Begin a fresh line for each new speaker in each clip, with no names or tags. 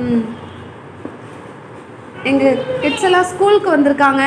ம் எங்கள் கிட்ஸ் எல்லாம் ஸ்கூலுக்கு வந்திருக்காங்க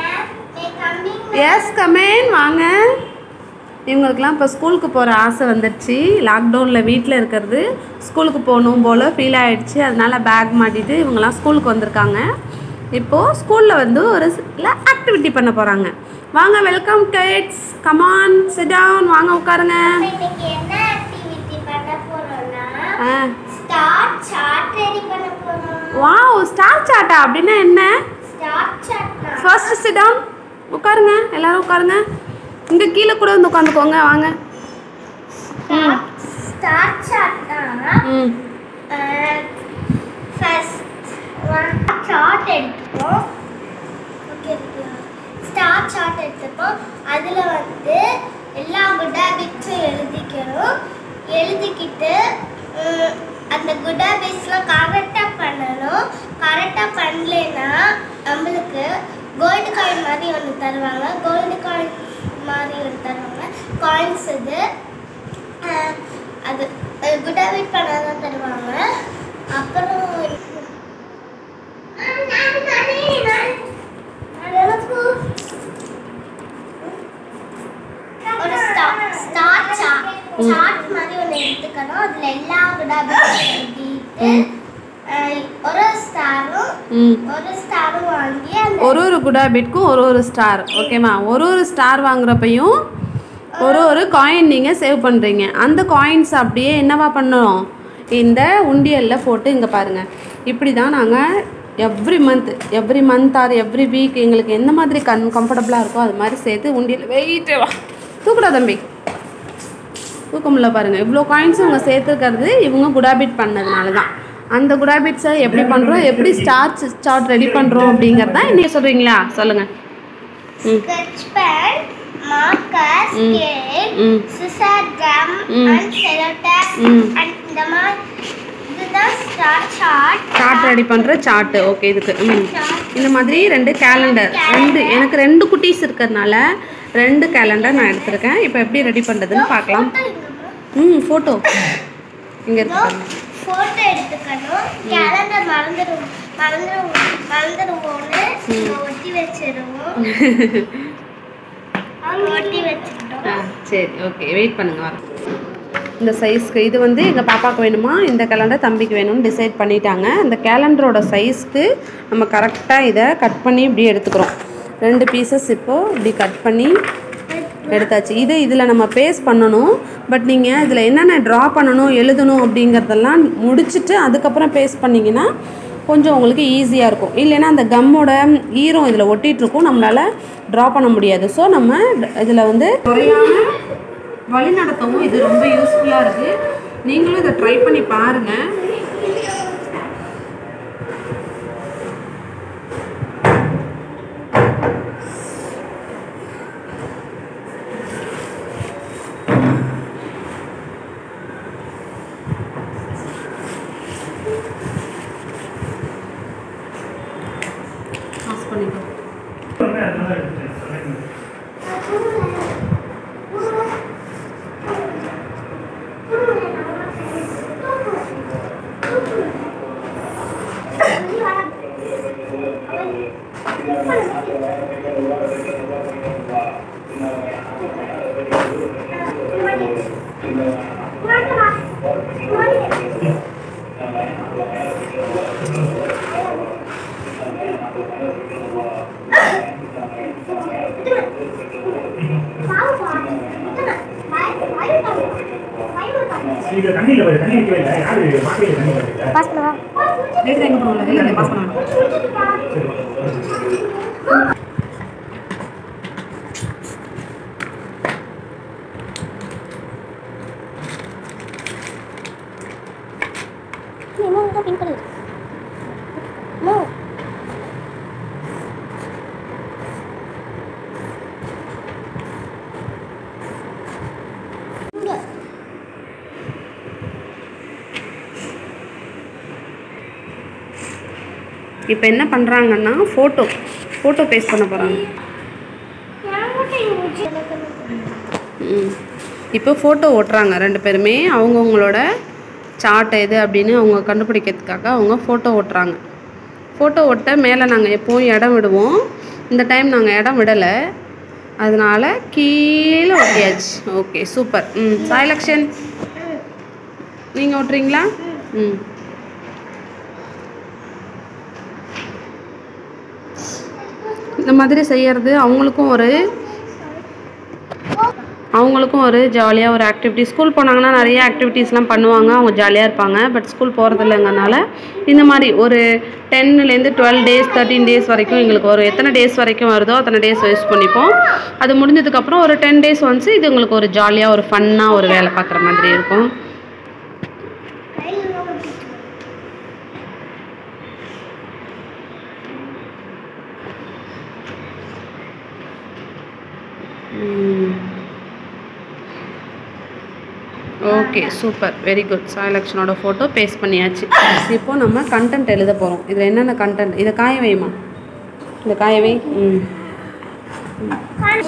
எஸ் கமேன் வாங்க இவங்களுக்குலாம் இப்போ ஸ்கூலுக்கு போகிற ஆசை வந்துடுச்சு லாக்டவுனில் வீட்டில் இருக்கிறது ஸ்கூலுக்கு போகணும் போல் ஃபீல் ஆகிடுச்சு அதனால பேக் மாட்டிட்டு இவங்கெல்லாம் ஸ்கூலுக்கு வந்திருக்காங்க இப்போது ஸ்கூலில் வந்து ஒரு ஆக்டிவிட்டி பண்ண போகிறாங்க வாங்க welcome kids come on sit down வாங்க உட்காருங்க
இன்னைக்கு என்ன ஆக்டிவிட்டி பண்ண போறோம்னா
ஆ
ஸ்டார் சார்ட் ரெடி பண்ண போறோம்
வாவ் ஸ்டார் சாட்டா அப்படின்னா என்ன
ஸ்டார் சார்ட்னா
ஃபர்ஸ்ட் சிட் டவுன் உட்காருங்க எல்லாரும் உட்காருங்க இங்கே கீழே கூட வந்து உட்காந்துக்கோங்க வாங்க ம்
ஸ்டார் சார்ட்னா
ம்
ஃபர்ஸ்ட் ஒன் சார்ட் எடுத்துப்போம் ஓகே ஸ்டார் சார்ட் எடுத்துப்போம் அதில் வந்து எல்லா குட் ஹேபிட்ஸும் எழுதிக்கணும் எழுதிக்கிட்டு உம், அந்த குட் ஹேபிட்ஸ்லாம் கரெக்டாக பண்ணணும் கரெக்டாக பண்ணலைன்னா நம்மளுக்கு கோல்டு காயின் மாதிரி ஒன்று தருவாங்க கோல்டு காயின் மாதிரி ஒன்று தருவாங்க காயின்ஸ் இது அஹ், அது குட் ஹேபிட் பண்ணாதான் தருவாங்க அப்புறம் ஒரு ஸ்டார் ஸ்டார் சார்ட் மாதிரி ஒன்று எடுத்துக்கணும் அதில் எல்லா குட் ஹேபிட்ஸும் எழுதிட்டு அஹ், ஒரு ஸ்டாரும்
ம்
ஒரு ஸ்டாரும் வாங்கி அந்த
ஒரு ஒரு குட் ஹேபிட்க்கும் ஒரு ஒரு ஸ்டார் ஓகேம்மா ஒரு ஒரு ஸ்டார் வாங்குறப்பையும் ஒரு ஒரு காயின் நீங்கள் சேவ் பண்ணுறீங்க அந்த காயின்ஸ் அப்படியே என்னவா பண்ணணும் இந்த உண்டியலில் போட்டு இங்கே பாருங்கள் இப்படி தான் நாங்கள் every month every month or every week எங்களுக்கு எந்த மாதிரி கன் கம்ஃபர்டபுளாக இருக்கோ அது மாதிரி சேர்த்து உண்டியல் வெயிட்டு வா தூக்குடா தம்பி தூக்க முடியல பாருங்கள் இவ்வளோ காயின்ஸ் இவங்க சேர்த்துக்கிறது இவங்க குடாபிட் பண்ணதுனால தான் அந்த குடாபிட்ஸை எப்படி பண்ணுறோம் எப்படி ஸ்டார்ச் சார்ட் ரெடி பண்ணுறோம் அப்படிங்கிறது தான் இன்றைக்கி சொல்கிறீங்களா சொல்லுங்கள் ம்
ஸ்கெட்ச் பென் மார்க்கர்
ம்.
ஸ்கேல்
ம்
சிசர் கம்
ம்.
அண்ட் செலோடேப்
ம்.
அண்ட் இந்த மாதிரி இதுதான் ஸ்டார் சார்ட்
சார்ட் ரெடி பண்ணுற சார்ட்டு ஓகே இதுக்கு ம் இந்த மாதிரி ரெண்டு கேலண்டர் ரெண்டு எனக்கு ரெண்டு குட்டீஸ் இருக்கிறதுனால ரெண்டு கேலண்டர் நான் எடுத்திருக்கேன் இப்போ எப்படி ரெடி பண்ணுறதுன்னு பார்க்கலாம் ம் ஃபோட்டோ இங்கே இருக்கு பாருங்க.
ஃபோட்டோ எடுத்துக்கணும் கேலண்டர் மறந்துடும் மறந்துடும் மறந்துடுவோம்னு இங்க ஒட்டி வச்சிடுவோம் ஒட்டி வச்சுக்கிட்டோம்
ஆ சரி ஓகே வெயிட் பண்ணுங்க வரேன் இந்த சைஸ்க்கு இது வந்து எங்கள் பாப்பாவுக்கு வேணுமா இந்த கேலண்டர் தம்பிக்கு வேணும்னு டிசைட் பண்ணிட்டாங்க அந்த கேலண்டரோட சைஸ்க்கு நம்ம கரெக்டாக இதை கட் பண்ணி இப்படி எடுத்துக்கிறோம் ரெண்டு பீசஸ் இப்போது இப்படி கட் பண்ணி எடுத்தாச்சு இது இதில் நம்ம பேஸ்ட் பண்ணணும் பட் நீங்கள் இதில் என்னென்ன ட்ரா பண்ணணும் எழுதணும் அப்படிங்கிறதெல்லாம் முடிச்சுட்டு அதுக்கப்புறம் பேஸ்ட் பண்ணிங்கன்னா கொஞ்சம் உங்களுக்கு ஈஸியாக இருக்கும் இல்லைன்னா அந்த கம்மோட ஈரம் இதில் ஒட்டிகிட்டு இருக்கும் நம்மளால் ட்ரா பண்ண முடியாது ஸோ நம்ம இதில் வந்து குறையாம வழி நடத்தவும் இது ரொம்ப யூஸ்ஃபுல்லாக இருக்குது நீங்களும் இதை ட்ரை பண்ணி பாருங்கள் பாஸ் பண்ணிக்கோ
இது தண்ணியில் போய் தண்ணி வைக்கவே இல்லை யாரு மாக்கையில் தண்ணி வைக்கல
பாஸ் பண்ணவா
ரேட் எங்கே போகணும் இல்லை பாஸ் பண்ணணும்
என்ன பின் பண்ணு நோ
இப்போ என்ன பண்ணுறாங்கன்னா ஃபோட்டோ ஃபோட்டோ பேஸ்ட் பண்ண போகிறாங்க ம் இப்போ ஃபோட்டோ ஓட்டுறாங்க ரெண்டு பேருமே அவங்கவுங்களோட சார்ட் எது அப்படின்னு அவங்க கண்டுபிடிக்கிறதுக்காக அவங்க ஃபோட்டோ ஓட்டுறாங்க ஃபோட்டோ ஒட்ட மேலே நாங்கள் எப்போவும் இடம் விடுவோம் இந்த டைம் நாங்கள் இடம் விடலை அதனால கீழே ஒட்டியாச்சு ஓகே சூப்பர் ம் சாய்லக்ஷன் நீங்கள் ஓட்டுறீங்களா ம் இந்த மாதிரி செய்யறது அவங்களுக்கும் ஒரு அவங்களுக்கும் ஒரு ஜாலியாக ஒரு ஆக்டிவிட்டி ஸ்கூல் போனாங்கன்னா நிறைய ஆக்டிவிட்டீஸ்லாம் பண்ணுவாங்க அவங்க ஜாலியாக இருப்பாங்க பட் ஸ்கூல் போகிறது இல்லைங்கனால இந்த மாதிரி ஒரு டென்னுலேருந்து டுவெல் டேஸ் தேர்ட்டீன் டேஸ் வரைக்கும் எங்களுக்கு ஒரு எத்தனை டேஸ் வரைக்கும் வருதோ அத்தனை டேஸ் யூஸ் பண்ணிப்போம் அது முடிஞ்சதுக்கப்புறம் ஒரு டென் டேஸ் ஒன்ஸ் இது உங்களுக்கு ஒரு ஜாலியாக ஒரு ஃபன்னாக ஒரு வேலை பார்க்குற மாதிரி இருக்கும் ஓகே சூப்பர் வெரி குட் சாயலக்ஷனோட ஃபோட்டோ பேஸ்ட் பண்ணியாச்சு இப்போ நம்ம கண்டென்ட் எழுத போகிறோம் இதில் என்னென்ன கண்டென்ட் இதை காய வைமா இதை காய வை ம்
Five,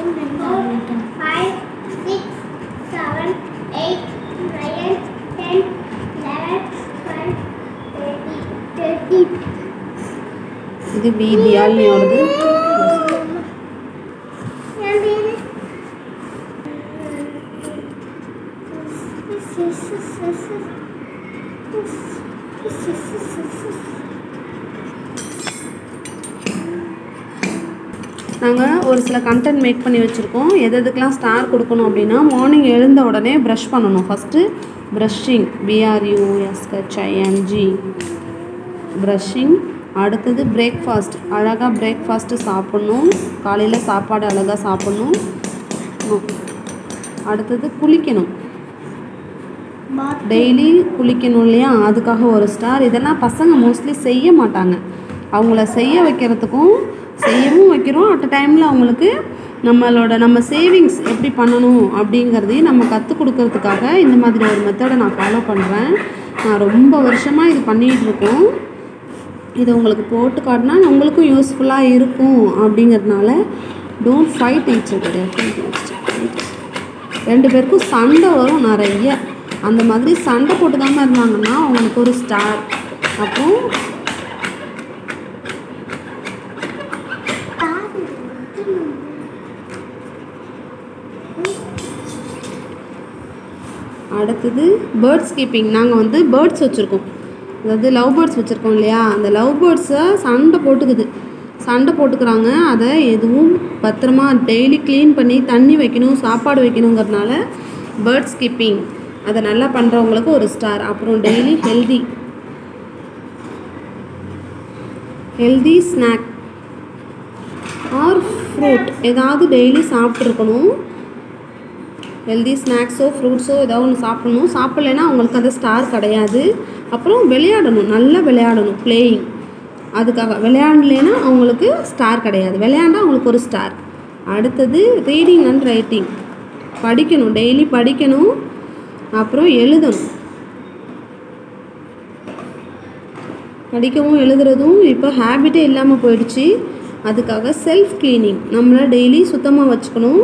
six, seven, eight, nine, ten, eleven, twelve, thirty, thirty.
இது வீதியாலினியோடது
என் பேரு?
நாங்கள் ஒரு சில கண்டென்ட் மேக் பண்ணி வச்சுருக்கோம் எது எதுக்கெலாம் ஸ்டார் கொடுக்கணும் அப்படின்னா மார்னிங் எழுந்த உடனே ப்ரஷ் பண்ணணும் ஃபஸ்ட்டு ப்ரஷ்ஷிங் பிஆர்யூஎஸ்ஹெச்ஐஎன்ஜி ப்ரஷ்ஷிங் அடுத்தது பிரேக்ஃபாஸ்ட் அழகாக பிரேக்ஃபாஸ்ட்டு சாப்பிட்ணும் காலையில் சாப்பாடு அழகாக சாப்பிட்ணும் ம். அடுத்தது குளிக்கணும் டெய்லி குளிக்கணும் இல்லையா அதுக்காக ஒரு ஸ்டார் இதெல்லாம் பசங்க மோஸ்ட்லி செய்ய மாட்டாங்க அவங்கள செய்ய வைக்கிறதுக்கும் செய்யவும் வைக்கிறோம் அட் டைமில் அவங்களுக்கு நம்மளோட நம்ம சேவிங்ஸ் எப்படி பண்ணணும் அப்படிங்கிறதையும் நம்ம கற்றுக் கொடுக்கறதுக்காக இந்த மாதிரி ஒரு மெத்தடை நான் ஃபாலோ பண்ணுறேன் நான் ரொம்ப வருஷமாக இது பண்ணிகிட்டு இருக்கோம் இது உங்களுக்கு போட்டு காட்டினா உங்களுக்கும் யூஸ்ஃபுல்லாக இருக்கும் அப்படிங்கிறதுனால டோன்ட் ஃபைட் ஈச் ரெண்டு பேருக்கும் சண்டை வரும் நிறைய அந்த மாதிரி சண்டை போட்டுக்காமல் இருந்தாங்கன்னா அவங்களுக்கு ஒரு ஸ்டார் அப்புறம் அடுத்தது பேர்ட்ஸ் கீப்பிங் நாங்கள் வந்து பேர்ட்ஸ் வச்சுருக்கோம் அதாவது லவ் பேர்ட்ஸ் வச்சுருக்கோம் இல்லையா அந்த லவ் பேர்ட்ஸை சண்டை போட்டுக்குது சண்டை போட்டுக்கிறாங்க அதை எதுவும் பத்திரமா டெய்லி க்ளீன் பண்ணி தண்ணி வைக்கணும் சாப்பாடு வைக்கணுங்கிறதுனால பேர்ட்ஸ் கீப்பிங் அதை நல்லா பண்ணுறவங்களுக்கு ஒரு ஸ்டார் அப்புறம் daily healthy healthy snack or fruit ஏதாவது டெய்லி சாப்பிட்ருக்கணும் ஹெல்தி ஸ்நாக்ஸோ ஃப்ரூட்ஸோ ஏதாவது ஒன்று சாப்பிடணும் சாப்பிட்லைன்னா அவங்களுக்கு அந்த ஸ்டார் கிடையாது அப்புறம் விளையாடணும் நல்லா விளையாடணும் பிளேயிங் அதுக்காக விளையாடலைன்னா அவங்களுக்கு ஸ்டார் கிடையாது விளையாண்டா அவங்களுக்கு ஒரு ஸ்டார் அடுத்தது ரீடிங் அண்ட் ரைட்டிங் படிக்கணும் டெய்லி படிக்கணும் அப்புறம் எழுதணும் படிக்கவும் எழுதுறதும் இப்போ ஹேபிட்டே இல்லாமல் போயிடுச்சு அதுக்காக செல்ஃப் க்ளீனிங் நம்மளை டெய்லி சுத்தமாக வச்சுக்கணும்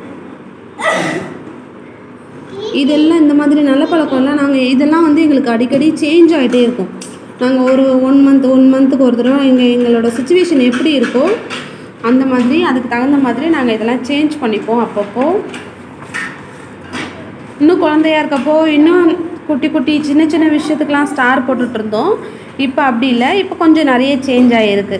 இதெல்லாம் இந்த மாதிரி நல்ல பழக்கம்லாம் நாங்கள் இதெல்லாம் வந்து எங்களுக்கு அடிக்கடி சேஞ்ச் ஆகிட்டே இருக்கும் நாங்கள் ஒரு ஒன் மந்த் ஒன் மந்த்துக்கு ஒரு தடவை எங்கள் எங்களோட சுச்சுவேஷன் எப்படி இருக்கோ அந்த மாதிரி அதுக்கு தகுந்த மாதிரி நாங்கள் இதெல்லாம் சேஞ்ச் பண்ணிப்போம் அப்பப்போ இன்னும் குழந்தையா இருக்கப்போ இன்னும் குட்டி குட்டி சின்ன சின்ன விஷயத்துக்கெலாம் ஸ்டார் போட்டுட்டு இருந்தோம் இப்போ அப்படி இல்லை இப்போ கொஞ்சம் நிறைய சேஞ்ச் ஆகிருக்கு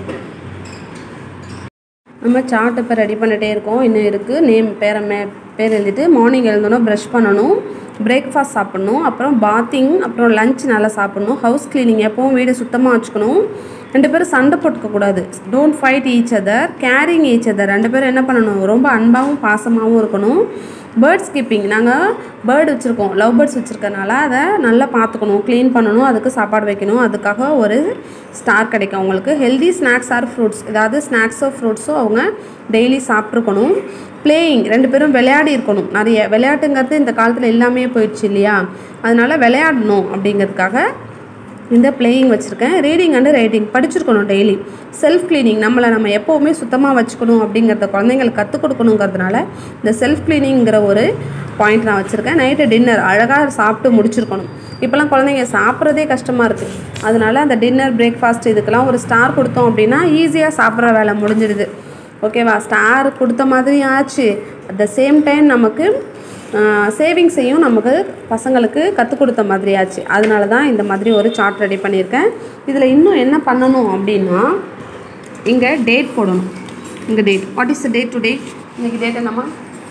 நம்ம சார்ட் இப்போ ரெடி பண்ணிட்டே இருக்கோம் இன்னும் இருக்குது நேம் பேரை மே பேர் எழுதிட்டு மார்னிங் எழுந்தோன்னா ப்ரஷ் பண்ணணும் பிரேக்ஃபாஸ்ட் சாப்பிட்ணும் அப்புறம் பாத்திங் அப்புறம் லஞ்ச் நல்லா சாப்பிட்ணும் ஹவுஸ் க்ளீனிங் எப்போவும் வீடு சுத்தமாக வச்சுக்கணும் ரெண்டு பேரும் சண்டை போட்டுக்கக்கூடாது don't fight each other caring each other ரெண்டு பேரும் என்ன பண்ணணும் ரொம்ப அன்பாகவும் பாசமாகவும் இருக்கணும் பேர்ட்ஸ் கீப்பிங் நாங்கள் பேர்டு வச்சுருக்கோம் லவ் பேர்ட்ஸ் வச்சுருக்கனால அதை நல்லா பார்த்துக்கணும் க்ளீன் பண்ணணும் அதுக்கு சாப்பாடு வைக்கணும் அதுக்காக ஒரு ஸ்டார் கிடைக்கும் அவங்களுக்கு ஹெல்தி ஸ்நாக்ஸ் ஆர் ஃப்ரூட்ஸ் ஏதாவது ஸ்நாக்ஸோ ஃப்ரூட்ஸோ அவங்க டெய்லி சாப்பிட்ருக்கணும் பிளேயிங் ரெண்டு பேரும் விளையாடி இருக்கணும் நிறைய விளையாட்டுங்கிறது இந்த காலத்தில் எல்லாமே போயிடுச்சு இல்லையா அதனால் விளையாடணும் அப்படிங்கிறதுக்காக இந்த பிளேயிங் வச்சுருக்கேன் ரீடிங் அண்டு ரைட்டிங் படிச்சிருக்கணும் டெய்லி செல்ஃப் க்ளீனிங் நம்மளை நம்ம எப்போவுமே சுத்தமாக வச்சுக்கணும் அப்படிங்கிறத குழந்தைங்களுக்கு கற்றுக் கொடுக்கணுங்கிறதுனால இந்த செல்ஃப் க்ளீனிங்கிற ஒரு பாயிண்ட் நான் வச்சுருக்கேன் நைட்டு டின்னர் அழகாக சாப்பிட்டு முடிச்சிருக்கணும் இப்போலாம் குழந்தைங்க சாப்பிட்றதே கஷ்டமாக இருக்குது அதனால அந்த டின்னர் பிரேக்ஃபாஸ்ட் இதுக்கெல்லாம் ஒரு ஸ்டார் கொடுத்தோம் அப்படின்னா ஈஸியாக சாப்பிட்ற வேலை முடிஞ்சிடுது ஓகேவா ஸ்டார் கொடுத்த மாதிரி ஆச்சு அட் த சேம் டைம் நமக்கு சேவிங்ஸையும் நமக்கு பசங்களுக்கு கற்றுக் கொடுத்த மாதிரி ஆச்சு அதனால தான் இந்த மாதிரி ஒரு சார்ட் ரெடி பண்ணியிருக்கேன் இதில் இன்னும் என்ன பண்ணணும் அப்படின்னா இங்கே டேட் போடணும் இங்கே date what is the date to date இன்னைக்கு டேட் என்னம்மா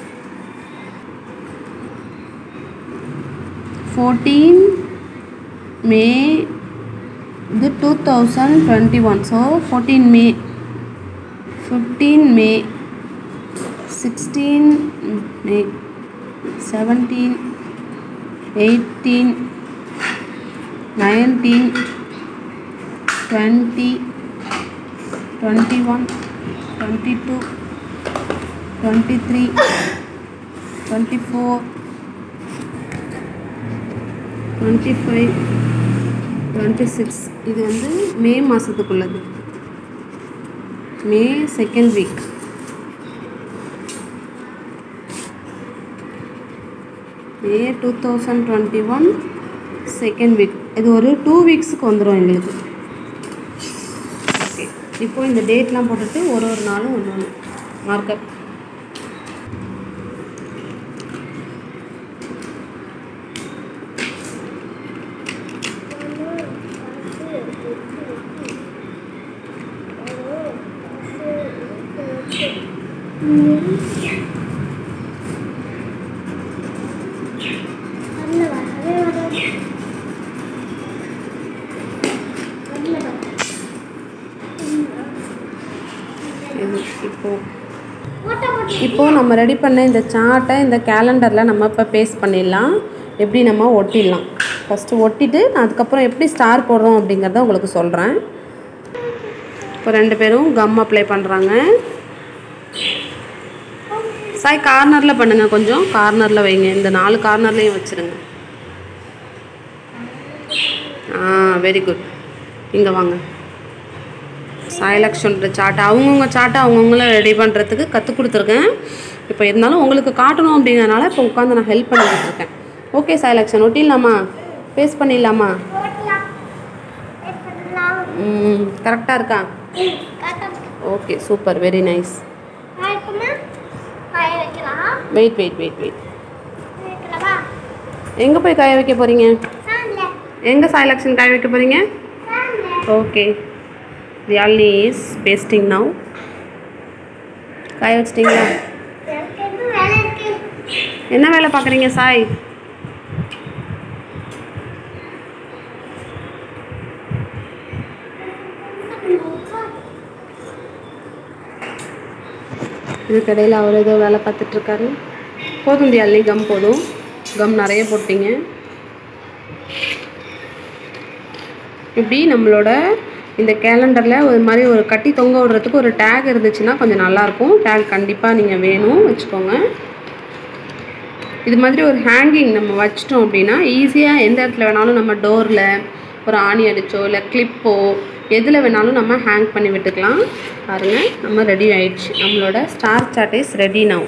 ஃபோர்டீன் மே இது two thousand twenty one so fourteen May fifteen May sixteen May seventeen eighteen nineteen twenty twenty one twenty two twenty three twenty four twenty five twenty six இது வந்து May மாதத்துக்குள்ளது May second week May two thousand twenty one second week இது ஒரு two வீக்ஸுக்கு வந்துடும் எங்களுக்கு okay இப்போ இந்த டேட்லாம் போட்டுட்டு ஒரு ஒரு நாளும் ஒன்று ஒன்று மார்க்கப் இது இப்போ இப்போது நம்ம ரெடி பண்ண இந்த சார்ட்டை இந்த கேலண்டரில் நம்ம இப்போ பேஸ்ட் பண்ணிடலாம் எப்படி நம்ம ஒட்டிடலாம் ஃபஸ்ட்டு ஒட்டிட்டு நான் அதுக்கப்புறம் எப்படி ஸ்டார் போடுறோம் அப்படிங்கிறத உங்களுக்கு சொல்கிறேன் இப்போ ரெண்டு பேரும் கம் அப்ளை பண்ணுறாங்க சாய் கார்னரில் பண்ணுங்கள் கொஞ்சம் கார்னரில் வைங்க இந்த நாலு கார்னர்லேயும் வச்சுருங்க ஆ வெரி குட் இங்கே வாங்க சாயலக்ஷன்ற சார்ட்டை அவங்கவுங்க சார்ட்டை அவங்கவுங்கள ரெடி பண்ணுறதுக்கு கற்றுக் கொடுத்துருக்கேன் இப்போ இருந்தாலும் உங்களுக்கு காட்டணும் அப்படிங்கிறனால இப்போ உட்காந்து நான் ஹெல்ப் பண்ணிக்கிட்டு இருக்கேன் ஓகே சாயலக்ஷன் ஒட்டிடலாமா பேஸ்ட் பண்ணிடலாமா ம் கரெக்டாக இருக்கா okay super very nice wait wait wait wait எங்கே போய் காய வைக்க போகிறீங்க எங்கே சாயலக்ஷன் காய வைக்க போகிறீங்க okay Riyalini is pasting now காய வச்சிட்டிங்களா என்ன வேலை பார்க்குறீங்க சாய் இதுக்கடையில் அவர் ஏதோ வேலை பார்த்துட்ருக்காரு போதும் தியாலினி கம் போதும் கம் நிறைய போட்டீங்க இப்படி நம்மளோட இந்த கேலண்டரில் ஒரு மாதிரி ஒரு கட்டி தொங்க விடுறதுக்கு ஒரு டேக் இருந்துச்சுன்னா கொஞ்சம் நல்லாயிருக்கும் டேக் கண்டிப்பாக நீங்கள் வேணும் வச்சுக்கோங்க இது மாதிரி ஒரு ஹேங்கிங் நம்ம வச்சிட்டோம் அப்படின்னா ஈஸியாக எந்த இடத்துல வேணாலும் நம்ம டோரில் ஒரு ஆணி அடிச்சோ இல்லை கிளிப்போ எதில் வேணாலும் நம்ம ஹேங் பண்ணி விட்டுக்கலாம் பாருங்கள் நம்ம ரெடி ஆயிடுச்சு நம்மளோட star chart is ready now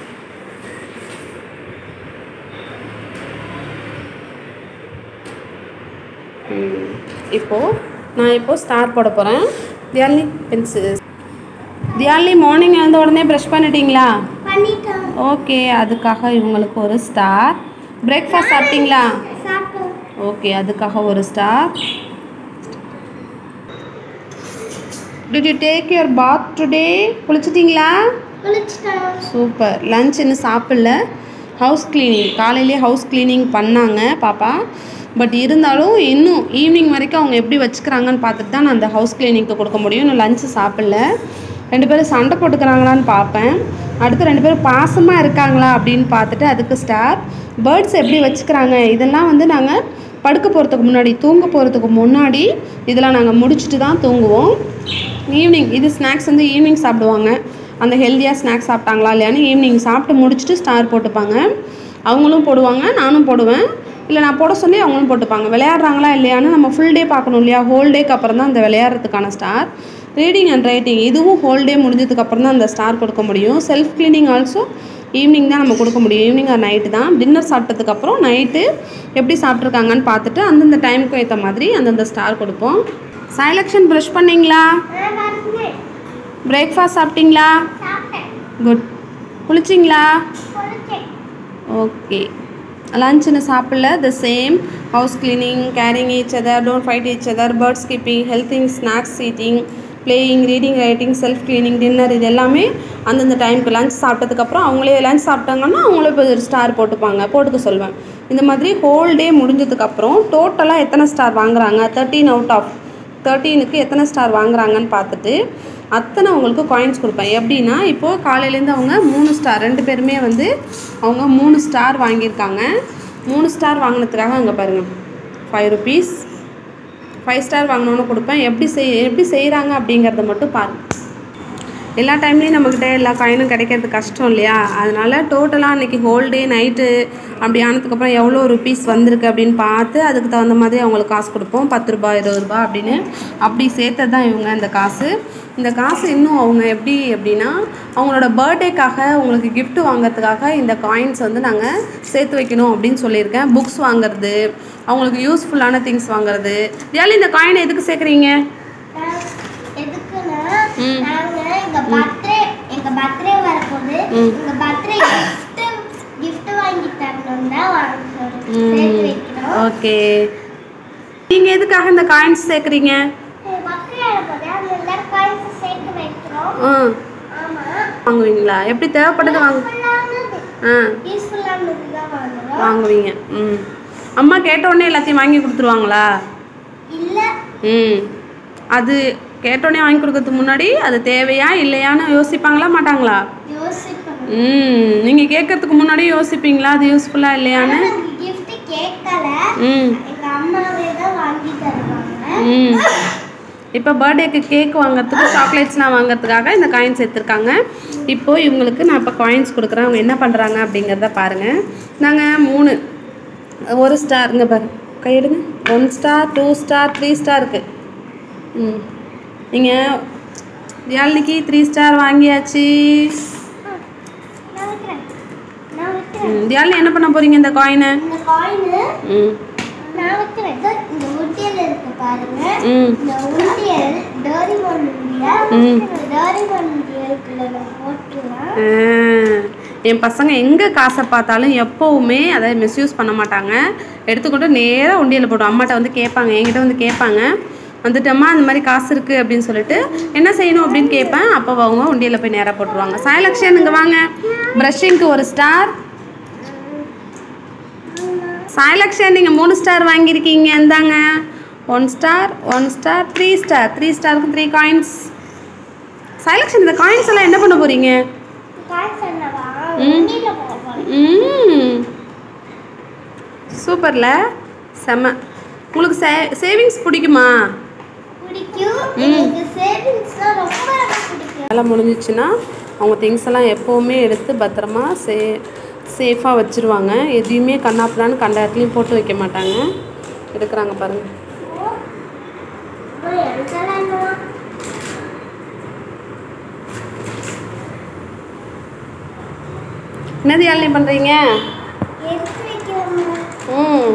இப்போது நான் இப்போது ஸ்டார் போட போகிறேன் தியாலினி பென்சில் தியாலினி மார்னிங் எழுந்த உடனே ப்ரஷ் பண்ணிட்டீங்களா
பண்ணிட்டோம்
ஓகே அதுக்காக இவங்களுக்கு ஒரு ஸ்டார் பிரேக்ஃபாஸ்ட் சாப்பிட்டீங்களா
சாப்பிட்டோம்
ஓகே அதுக்காக ஒரு star did you take your bath today குளிச்சிட்டிங்களா
குளிச்சிட்டோம்
சூப்பர் லஞ்ச் இன்னும் சாப்பிடல ஹவுஸ் க்ளீனிங் காலையிலே ஹவுஸ் க்ளீனிங் பண்ணாங்க பாப்பா பட் இருந்தாலும் இன்னும் ஈவினிங் வரைக்கும் அவங்க எப்படி வச்சுக்கிறாங்கன்னு பார்த்துட்டு தான் நான் அந்த ஹவுஸ் க்ளீனிங்க்கு கொடுக்க முடியும் இன்னும் லஞ்சு சாப்பிடல ரெண்டு பேரும் சண்டை போட்டுக்கிறாங்களான்னு பார்ப்பேன் அடுத்து ரெண்டு பேரும் பாசமாக இருக்காங்களா அப்படின்னு பார்த்துட்டு அதுக்கு ஸ்டார் பேர்ட்ஸ் எப்படி வச்சுக்கிறாங்க இதெல்லாம் வந்து நாங்கள் படுக்க போகிறதுக்கு முன்னாடி தூங்க போகிறதுக்கு முன்னாடி இதெல்லாம் நாங்கள் முடிச்சுட்டு தான் தூங்குவோம் ஈவினிங் இது ஸ்நாக்ஸ் வந்து ஈவினிங் சாப்பிடுவாங்க அந்த ஹெல்த்தியாக ஸ்நாக்ஸ் சாப்பிட்டாங்களா இல்லையான்னு ஈவினிங் சாப்பிட்டு முடிச்சுட்டு ஸ்டார் போட்டுப்பாங்க அவங்களும் போடுவாங்க நானும் போடுவேன் இல்லை நான் போட சொல்லி அவங்களும் போட்டுப்பாங்க விளையாடுறாங்களா இல்லையான்னு நம்ம ஃபுல் டே பார்க்கணும் இல்லையா ஹோல் டேக்கு அப்புறம் தான் அந்த விளையாடுறதுக்கான ஸ்டார் ரீடிங் அண்ட் ரைட்டிங் இதுவும் ஹோல் டே முடிஞ்சதுக்கு அப்புறம் தான் அந்த ஸ்டார் கொடுக்க முடியும் செல்ஃப் க்ளீனிங் ஆல்சோ ஈவினிங் தான் நம்ம கொடுக்க முடியும் ஈவினிங் ஆர் நைட்டு தான் டின்னர் சாப்பிட்டதுக்கப்புறம் நைட்டு எப்படி சாப்பிட்ருக்காங்கன்னு பார்த்துட்டு அந்தந்த டைமுக்கு ஏற்ற மாதிரி அந்தந்த ஸ்டார் கொடுப்போம் சைலக்ஷன் ப்ரஷ் பண்ணீங்களா
நான் வரேன்.
பிரேக்ஃபாஸ்ட் சாப்பிட்டீங்களா
சாப்பிட்டேன்
குட் குளிச்சிங்களா
குளிச்சேன்
ஓகே லஞ்சுன்னு சாப்பிடல the same house cleaning caring each other don't fight each other bird skipping healthy snacks eating playing reading writing self cleaning dinner இது எல்லாமே அந்தந்த டைமுக்கு லஞ்ச் சாப்பிட்டதுக்கப்புறம் அவங்களே லஞ்ச் சாப்பிட்டாங்கன்னா அவங்களே இப்போ ஒரு ஸ்டார் போட்டுப்பாங்க போட்டுக்க சொல்வேன் இந்த மாதிரி ஹோல் டே முடிஞ்சதுக்கப்புறம் டோட்டலாக எத்தனை ஸ்டார் வாங்குறாங்க தேர்ட்டீன் அவுட் ஆஃப் தேர்ட்டீனுக்கு எத்தனை ஸ்டார் வாங்குறாங்கன்னு பார்த்துட்டு அத்தனை அவங்களுக்கு காயின்ஸ் கொடுப்பேன் எப்படின்னா இப்போது காலையிலேருந்து அவங்க மூணு ஸ்டார் ரெண்டு பேருமே வந்து அவங்க மூணு ஸ்டார் வாங்கியிருக்காங்க மூணு ஸ்டார் வாங்கினதுக்காக அங்கே பாருங்கள் ஃபைவ் ருபீஸ் ஃபைவ் ஸ்டார் வாங்கினோன்னு கொடுப்பேன் எப்படி செய் எப்படி செய்கிறாங்க அப்படிங்கிறத மட்டும் பாருங்க எல்லா டைம்லேயும் நம்மக்கிட்ட எல்லா காயினும் கிடைக்கிறது கஷ்டம் இல்லையா அதனால் டோட்டலாக அன்றைக்கி ஹோல் டே நைட்டு அப்படி ஆனதுக்கப்புறம் எவ்வளோ ருபீஸ் வந்திருக்கு அப்படின்னு பார்த்து அதுக்கு தகுந்த மாதிரி அவங்களுக்கு காசு கொடுப்போம் பத்து ரூபாய் இருபது ரூபாய் அப்படின்னு அப்படி சேர்த்தது தான் இவங்க இந்த காசு இந்த காசு இன்னும் அவங்க எப்படி அப்படின்னா அவங்களோட பர்த்டேக்காக உங்களுக்கு gift வாங்குறதுக்காக இந்த காயின்ஸ் வந்து நாங்கள் சேர்த்து வைக்கணும் அப்படின்னு சொல்லியிருக்கேன் புக்ஸ் வாங்குறது அவங்களுக்கு யூஸ்ஃபுல்லான திங்ஸ் வாங்குறது ஏன் இந்த காயின் எதுக்கு சேர்க்குறீங்க
நான் எதுக்குன்னா
ம்.
நாங்க எங்க பர்த்டே எங்க பர்த்டே வரப்போகுது
ம்.
எங்க பர்த்டே gift gift வாங்கி தரணும் தான் வாங்க சேர்த்து வைக்கிறோம்
ஓகே நீங்கள் எதுக்காக இந்த காயின்ஸ் சேர்க்குறீங்க
எங்க பர்த்டே வரப்போகுது அந்த எல்லாரும் காயின்ஸ் சேர்த்து வைக்கிறோம்
ஆ
ஆமா
வாங்குவீங்களா எப்படி தேவைப்பட்டது வாங்க
யூஸ்ஃபுல்லானது
ஆ
யூஸ்ஃபுல்லானது தான் வாங்குறோம்
வாங்குவீங்க ம் அம்மா கேட்ட உடனே எல்லாத்தையும் வாங்கி கொடுத்துருவாங்களா
இல்ல
ம் அது கேட்டோடனே வாங்கி கொடுக்கறதுக்கு முன்னாடி அது தேவையா இல்லையான்னு யோசிப்பாங்களா மாட்டாங்களா
யோசிக்கணும்
ம் நீங்கள் கேட்கறதுக்கு முன்னாடி யோசிப்பீங்களா அது யூஸ்ஃபுல்லாக இல்லையான்னு
கிஃப்ட் கேட்கல
ம்
எங்க அம்மாவே தான் வாங்கி தருவாங்க
ம் இப்போ பர்த்டேக்கு கேக் வாங்குறதுக்கு சாக்லேட்ஸ்லாம் வாங்குறதுக்காக இந்த காயின்ஸ் எடுத்திருக்காங்க இப்போது இவங்களுக்கு நான் இப்போ காயின்ஸ் கொடுக்குறேன் அவங்க என்ன பண்ணுறாங்க அப்படிங்கிறத பாருங்கள் நாங்கள் மூணு ஒரு ஸ்டார் இங்கே பாரு கையெடுங்க one star two star three star இருக்குது ம் நீங்கள் தியாலினிக்கு த்ரீ ஸ்டார் வாங்கியாச்சு
நான் வைக்கிறேன் நான் வைக்கிறேன்
ம் தியாலினி என்ன பண்ண போகிறீங்க இந்த காயினை
இந்த காயினு
ம்
நான் வைக்கிறேன் இதோ இந்த உண்டியல் இருக்கு பாருங்க
ம்
இந்த உண்டியல் டோரிமான் உண்டியல்
ம்.
டோரிமான் உண்டியலுக்குள்ள நம்ம போட்டுலாம்
ஆ, என் பசங்க எங்கே காசை பார்த்தாலும் எப்போவுமே அதை மிஸ்யூஸ் பண்ண மாட்டாங்க எடுத்துக்கொண்டு நேராக உண்டியலில் போடும் அம்மாட்ட வந்து கேட்பாங்க என்கிட்ட வந்து கேட்பாங்க வந்துட்டு அம்மா இந்த மாதிரி காசு இருக்குது அப்படின்னு சொல்லிட்டு என்ன செய்யணும் அப்படின்னு கேட்பேன் அப்போ அவங்க உண்டியலில் போய் நேராக போட்டுருவாங்க சாயலக்ஷன் இங்கே வாங்க ப்ரஷிங்க்கு ஒரு ஸ்டார் சாயலக்ஷன் நீங்கள் மூணு ஸ்டார் வாங்கியிருக்கீங்க இந்தாங்க one star one star three star three ஸ்டாருக்கு த்ரீ காயின்ஸ் சாயலக்ஷன் இந்த காயின்ஸ் எல்லாம் என்ன பண்ண போகிறீங்க
காயின்ஸ் என்னவா
ம்.
உண்டியல போட போறேன்
ம் சூப்பர்ல செம்ம உங்களுக்கு சே சேவிங்ஸ் பிடிக்குமா
பிடிக்கும் எனக்கு சேவிங்ஸ்லாம் ரொம்ப ரொம்ப பிடிக்கும்
வேலை முடிஞ்சிச்சுன்னா அவங்க திங்ஸ் எல்லாம் எப்போவுமே எடுத்து பத்திரமா சே சேஃபாக வச்சுருவாங்க எதையுமே கண்ணாப்பிடான்னு கண்ட இடத்துலையும் போட்டு வைக்க மாட்டாங்க எடுக்கிறாங்க பாருங்கள்
அம்மா, எனக்கெல்லாம் என்னவா?
என்னது யாழினி பண்ணுறீங்க
எடுத்து வைக்கிறோம்மா.
ம்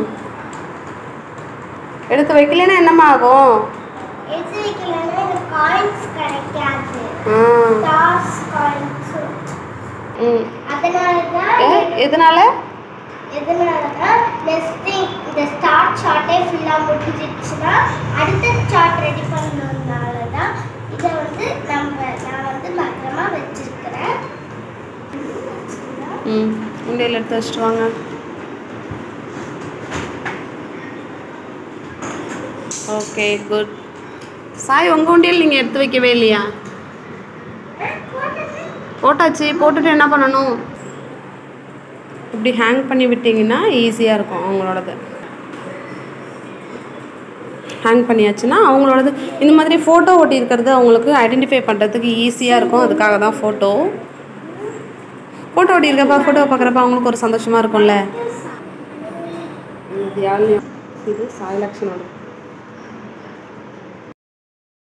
எடுத்து வைக்கலைன்னா என்னம்மா ஆகும்
எடுத்து வைக்கலைன்னா எனக்கு காயின்ஸ் கிடைக்காது
ஆ
ஸ்டார்ஸ் காயின்ஸ்
ம்
அதனால தான்
ஏ எதனால
எதனாலனா நெக்ஸ்ட் இந்த ஸ்டார்ட் சார்ட்டே ஃபுல்லாக முடிஞ்சிடுச்சுன்னா அடுத்த சார்ட் ரெடி பண்ணதுனால தான் இதை வந்து நம்ம நான் வந்து பத்திரமா வச்சிருக்கிறேன்
ம் உண்டியல் எடுத்து வச்சுட்டு வாங்க ஓகே குட் சாய் உங்கள் உண்டியல் நீங்கள் எடுத்து வைக்கவே இல்லையா போட்டாச்சு போட்டுட்டு என்ன பண்ணணும் இப்படி ஹேங் பண்ணி விட்டிங்கன்னா ஈஸியாக இருக்கும் அவங்களோடது ஹேங் பண்ணியாச்சுன்னா அவங்களோடது இந்த மாதிரி ஃபோட்டோ ஒட்டி இருக்கிறது அவங்களுக்கு ஐடென்டிஃபை பண்ணுறதுக்கு ஈஸியாக இருக்கும் அதுக்காக தான் ஃபோட்டோ ஃபோட்டோ ஒட்டி இருக்கப்பா ஃபோட்டோ பார்க்குறப்ப அவங்களுக்கு ஒரு சந்தோஷமாக இருக்கும்ல யாழ்னியம் இது சாய் லக்ஷனோட